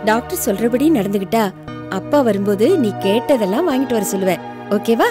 Doctor சொல்றபடி நடந்துகிட்டா அப்பா வரும்போது நீ கேட்டதெல்லாம் வாங்கிட்டு வர சொல்லுவேன் ஓகேவா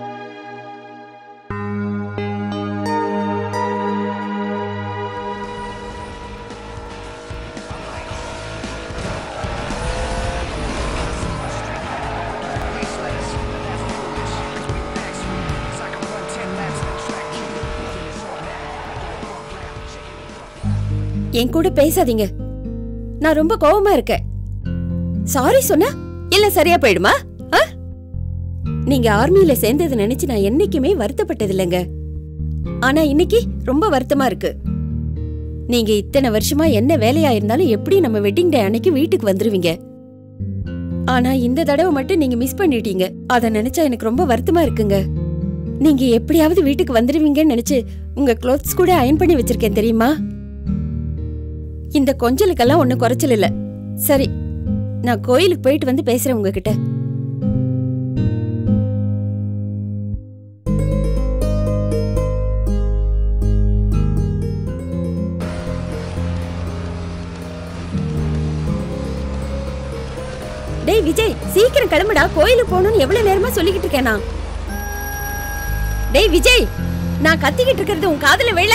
என் கூட பேசாதீங்க நான் ரொம்ப கோவமா இருக்கேன் சாரி சொன்னா இல்ல சரியா போயிடுமா ஆ? நீங்க ஆர்மியில சேர்ந்தது நினைச்சு நான் என்னைக்குமே வருத்தப்பட்டது இல்லைங்க ஆனா இன்னைக்கு ரொம்ப வருத்தமா இருக்கு நீங்க இத்தனை வருஷமா என்ன வேலையா இருந்தாலும் எப்படி நம்ம வெட்டிங் டே அன்னைக்கு வீட்டுக்கு வந்துருவீங்க ஆனா இந்த தடவை மட்டும் நீங்க மிஸ் பண்ணிட்டீங்க அத நினைச்சா எனக்கு ரொம்ப வருத்தமா இருக்குங்க நீங்க எப்படியாவது வீட்டுக்கு வந்துருவீங்கன்னு நினைச்சு உங்க க்ளோத்ஸ் கூட அயன் பண்ணி வச்சிருக்கேன் தெரியுமா இந்த கொஞ்சலுக்கெல்லாம் ஒண்ணும் குறைச்சல் இல்ல சரி நான் கோயிலுக்கு போயிட்டு வந்து பேசுறேன் உங்ககிட்ட டேய் விஜய் சீக்கிரம் கிளம்புடா கோயிலுக்கு போகணும்னு எவ்வளவு நேரமா சொல்லிக்கிட்டு இருக்கேன் நான் டேய் விஜய் நான் கத்திக்கிட்டு இருக்கிறது உன் காதுல விழ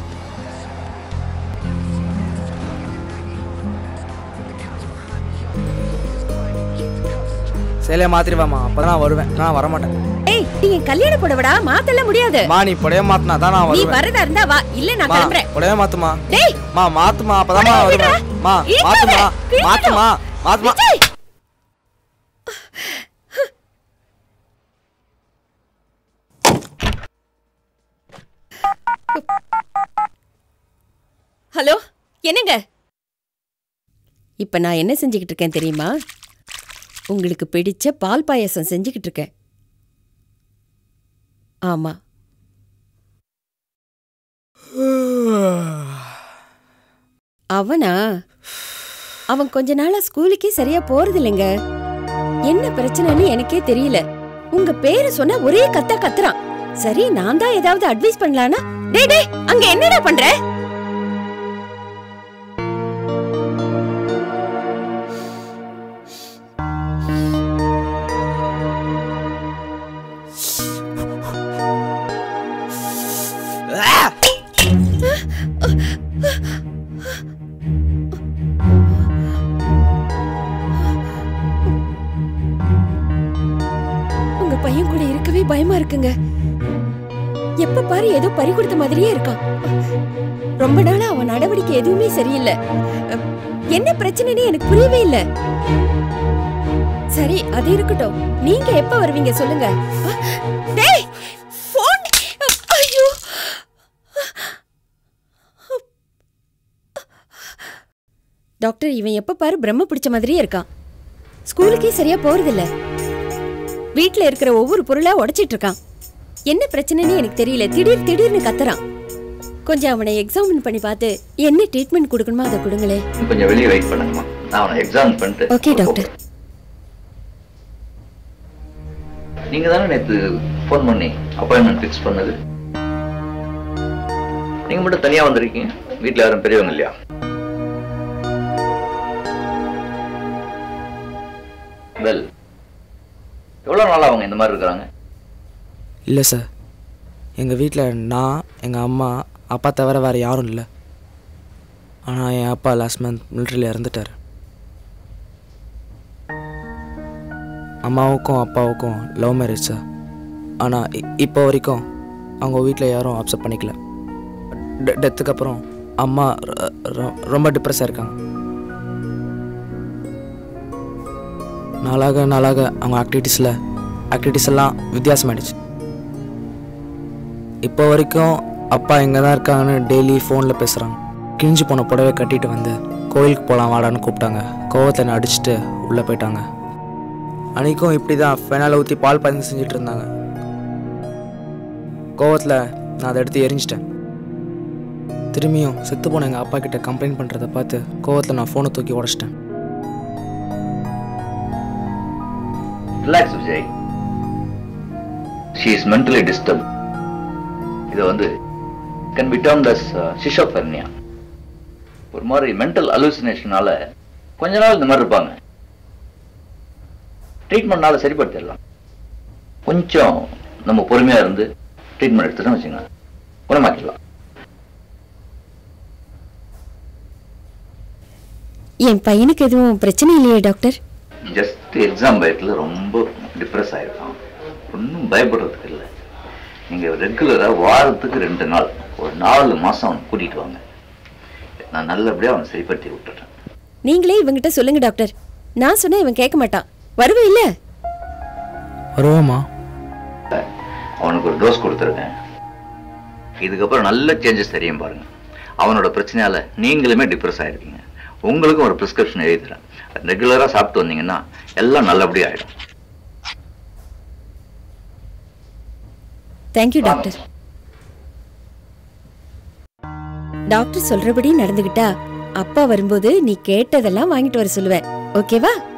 சேலையை மாத்திருவாமா அப்பதான் நான் வருவேன் நான் வரமாட்டேன் ஏய் நீங்க கல்யாண புடவடா மாத்தலாம் முடியாது மா நீ புடைய மாத்தினா தான் நான் நீ வருவேன் வரதா இருந்தா வா இல்ல நான் மா கிளம்புறேன் புடைய மாத்துமா டேய் மா மாத்துமா அப்பதான் புடவை வருவேன் விடுடா. மா இழுக்காத, மாத்துமா கிழிஞ்சிடும். மாத்துமா மாத்துமா விஜய் ஹலோ என்னங்க இப்ப நான் என்ன செஞ்சுக்கிட்டு இருக்கேன் தெரியுமா உங்களுக்கு பிடிச்ச பால் பாயாசம் செஞ்சுக்கிட்டு இருக்கேன் ஆமா அவனா அவன் கொஞ்ச நாளா ஸ்கூலுக்கே சரியா போறது இல்லைங்க என்ன பிரச்சனைன்னு எனக்கே தெரியல உங்க பேரு சொன்னா ஒரே கத்தா கத்துறான் சரி நான் தான் ஏதாவது அட்வைஸ் பண்ணலானா டேய் டேய் அங்க என்னடா பண்ற உங்க பையன் கூட இருக்கவே பயமா இருக்குங்க எப்ப பாரு ஏதோ பறி கொடுத்த மாதிரியே இருக்கான் ரொம்ப நாளா அவன் நடவடிக்கை எதுவுமே சரியில்லை அ, என்ன பிரச்சனைன்னு எனக்கு புரியவே இல்ல சரி அது இருக்கட்டும் நீங்க எப்ப வருவீங்க சொல்லுங்க அ, டேய் போன் ஐயோ டாக்டர் இவன் எப்ப பாரு பிரம்ம பிடிச்ச மாதிரியே இருக்கான் ஸ்கூலுக்கே சரியா போறதில்ல வீட்ல இருக்கிற ஒவ்வொரு பொருளா உடைச்சிட்டு இருக்கான் என்ன பிரச்சனைன்னு எனக்கு தெரியல திடீர் திடீர்னு கத்துறான் கொஞ்சம் அவனை எக்ஸாமின் பண்ணி பார்த்து என்ன ட்ரீட்மெண்ட் கொடுக்கணுமோ அதை கொடுங்களே இன்னும் கொஞ்சம் வெளியே வெயிட் பண்ணுங்கம்மா நான் அவனை எக்ஸாம் பண்ணிட்டு ஓகே டாக்டர் நீங்க தானே நேத்து ஃபோன் பண்ணி அப்பாயின்மெண்ட் ஃபிக்ஸ் பண்ணது நீங்க மட்டும் தனியா வந்திருக்கீங்க வீட்ல யாரும் பெரியவங்க இல்லையா வெல் எவ்வளவு நாளா அவங்க இந்த மாதிரி இருக்கிறாங்க இல்லை சார் எங்கள் வீட்டில் நான் எங்கள் அம்மா அப்பா தவிர வேறு யாரும் இல்லை ஆனால் என் அப்பா லாஸ்ட் மந்த் மிலிட்ரியில் இறந்துட்டார் அம்மாவுக்கும் அப்பாவுக்கும் லவ் மேரேஜ் சார் ஆனால் இப்போ வரைக்கும் அவங்க வீட்டில் யாரும் அப்செப்ட் பண்ணிக்கல டெ- டெத்துக்கு அப்புறம் அம்மா ர- ர- ரொம்ப டிப்ரெஸ்ஸாக இருக்காங்க நாளாக நாளாக அவங்க ஆக்டிவிட்டீஸில் ஆக்டிவிட்டீஸ் எல்லாம் வித்தியாசமாயிடுச்சு இப்போ வரைக்கும் அப்பா எங்கே தான் இருக்காங்கன்னு டெய்லி ஃபோனில் பேசுகிறாங்க கிழிஞ்சு போன புடவை கட்டிட்டு வந்து கோயிலுக்கு போகலாம் வாடான்னு கூப்பிட்டாங்க கோவத்தை என்னை அடிச்சுட்டு உள்ளே போயிட்டாங்க அன்றைக்கும் இப்படி தான் ஃபெனால ஊற்றி பால் பாயசம் செஞ்சுட்டு இருந்தாங்க கோவத்தில் நான் அதை எடுத்து எரிஞ்சிட்டேன் திரும்பியும் செத்து போன எங்கள் அப்பா கிட்ட கம்ப்ளைண்ட் பண்ணுறதை பார்த்து கோவத்தில் நான் ஃபோனை தூக்கி உடச்சிட்டேன் relax Vijay she is mentally disturb இது வந்து can be termed as schizophrenia ஒரு மாதிரி மென்டல் அலூசினேஷனால கொஞ்ச நாள் இந்த மாதிரி இருப்பாங்க ட்ரீட்மெண்ட்னால சரிப்படுத்திடலாம் கொஞ்சம் நம்ம பொறுமையா இருந்து ட்ரீட்மெண்ட் எடுத்துட்டோம்னு வச்சுங்க குணமாக்கிடலாம் என் பையனுக்கு எதுவும் பிரச்சனை இல்லையே டாக்டர் ஜஸ்ட் எக்ஸாம் பயத்தில் ரொம்ப டிப்ரெஸ் ஆயிருக்கான் ஒன்றும் பயப்படுறதுக்கு இல்லை நீங்கள் ரெகுலராக வாரத்துக்கு ரெண்டு நாள் ஒரு நாலு மாதம் அவனை கூட்டிகிட்டு வாங்க நான் நல்லபடியாக அவனை சரிப்படுத்தி விட்டுறேன் நீங்களே இவங்கிட்ட சொல்லுங்க டாக்டர் நான் சொன்னா இவன் கேட்க மாட்டான் வருவே இல்ல வருவோமா அவனுக்கு ஒரு டோஸ் கொடுத்துருக்கேன் இதுக்கப்புறம் நல்ல சேஞ்சஸ் தெரியும் பாருங்க அவனோட பிரச்சனையால நீங்களுமே டிப்ரெஸ் ஆயிருக்கீங்க உங்களுக்கும் ஒரு ப்ரிஸ்கிரிப்ஷன் எழுதுறேன் ரெகுலராக சாப்பிட்டு வந்தீங்கன்னா எல்லாம் நல்லபடியாக ஆயிடும் தேங்க்யூ டாக்டர் டாக்டர் சொல்றபடி நடந்துகிட்டா அப்பா வரும்போது நீ கேட்டதெல்லாம் வாங்கிட்டு வர சொல்லுவேன் ஓகேவா